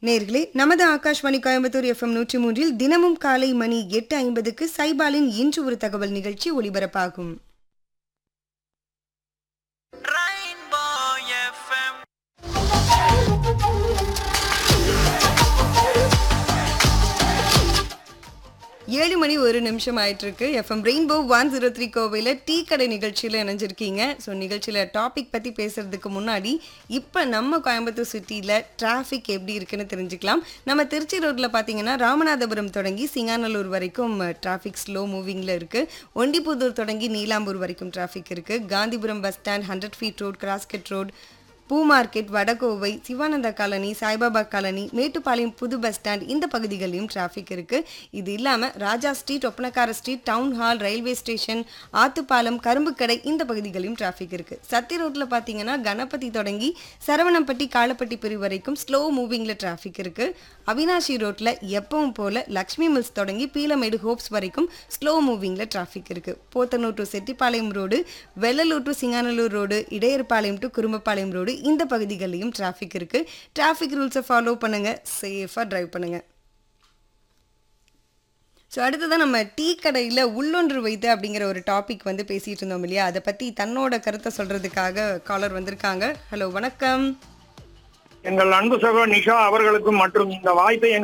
நேர்களே நமது ஆகாஷ்வாணி கோயம்புத்தூர் எஃப்எம் நூற்றி மூன்றில் தினமும் காலை மணி எட்டு ஐம்பதுக்கு சைபாலின் இன்று ஒரு தகவல் நிகழ்ச்சி ஒளிபரப்பாகும் Rainbow FM. ஏழு மணி ஒரு நிமிஷம் ஆயிட்டு இருக்கு FM rainbow one zero three கோவையில் டீ கடை நிகழ்ச்சியில் இணைஞ்சிருக்கீங்க ஸோ நிகழ்ச்சியில் டாபிக் பற்றி பேசுறதுக்கு முன்னாடி இப்போ நம்ம கோயம்புத்தூர் சிட்டியில் டிராஃபிக் எப்படி இருக்குன்னு தெரிஞ்சுக்கலாம் நம்ம திருச்சி ரோட்டில் பார்த்தீங்கன்னா ராமநாதபுரம் தொடங்கி சிங்காநல்லூர் வரைக்கும் டிராஃபிக் ஸ்லோ மூவிங்கில் இருக்குது ஒண்டிப்புதூர் தொடங்கி நீலாம்பூர் வரைக்கும் டிராஃபிக் இருக்குது Gandhipuram bus stand hundred feet road Crosscut road பூ market Vadakovai Sivananda colony Saibaba colony Mettupalayam புது பஸ் ஸ்டாண்ட் இந்த பகுதிகளிலும் டிராஃபிக் இருக்கு இது இல்லாம Raja street Oppanakara street town hall railway station Athupalam Karumbukadai இந்த பகுதிகளிலும் டிராஃபிக் இருக்கு சத்தி ரோட்ல பாத்தீங்கன்னா கணபதி தொடங்கி சரவணம்பட்டி காலப்பட்டி பிரிவு வரைக்கும் ஸ்லோ மூவிங்ல டிராஃபிக் இருக்கு அவினாஷி ரோட்ல எப்பவும் போல லக்ஷ்மி மில்ஸ் தொடங்கி பீலமேடு ஹோப்ஸ் வரைக்கும் ஸ்லோ மூவிங்ல டிராஃபிக் இருக்கு Podanur to Chettipalayam road Vellalur to Singanallur road Idayarpalayam to Kurumbapalayam road இந்த பகுதிகளிலும் டிராஃபிக் இருக்கு டிராஃபிக் ரூல்ஸை ஃபாலோ பண்ணுங்க சேஃபாக டிரைவ் பண்ணுங்க ஸோ அடுத்ததான் நம்ம டீ கடையில் உள்ளொன்று வைத்து அப்படிங்கிற ஒரு டாபிக் வந்து பேசிட்டு இருந்தோம் இல்லையா அதை பற்றி தன்னோட கருத்தை சொல்றதுக்காக காலர் வந்திருக்காங்க ஹலோ வணக்கம் எங்கள் அன்பு சகோ நிஷா அவர்களுக்கும் மற்றும் இந்த வாய்ப்பை எங்கள்